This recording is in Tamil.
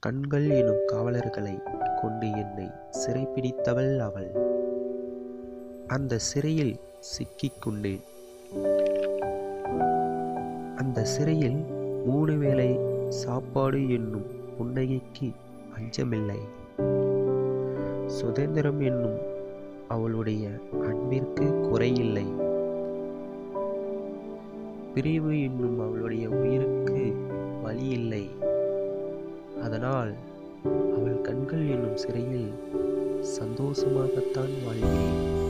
கண்கள் எனும் காவலர்களை கொண்டு என்னை சிறைப்பிடித்தவள் அவள் அந்த சிறையில் சிக்கிக் கொண்டேன் அந்த சிறையில் மூணு வேளை சாப்பாடு என்னும் புன்னகைக்கு பஞ்சமில்லை சுதந்திரம் என்னும் அவளுடைய அன்பிற்கு குறையில்லை பிரிவு என்னும் அவளுடைய உயிருக்கு வழி இல்லை அதனால் அவள் கண்கள் என்னும் சிறையில் சந்தோஷமாகத்தான் வாழ்கிறேன்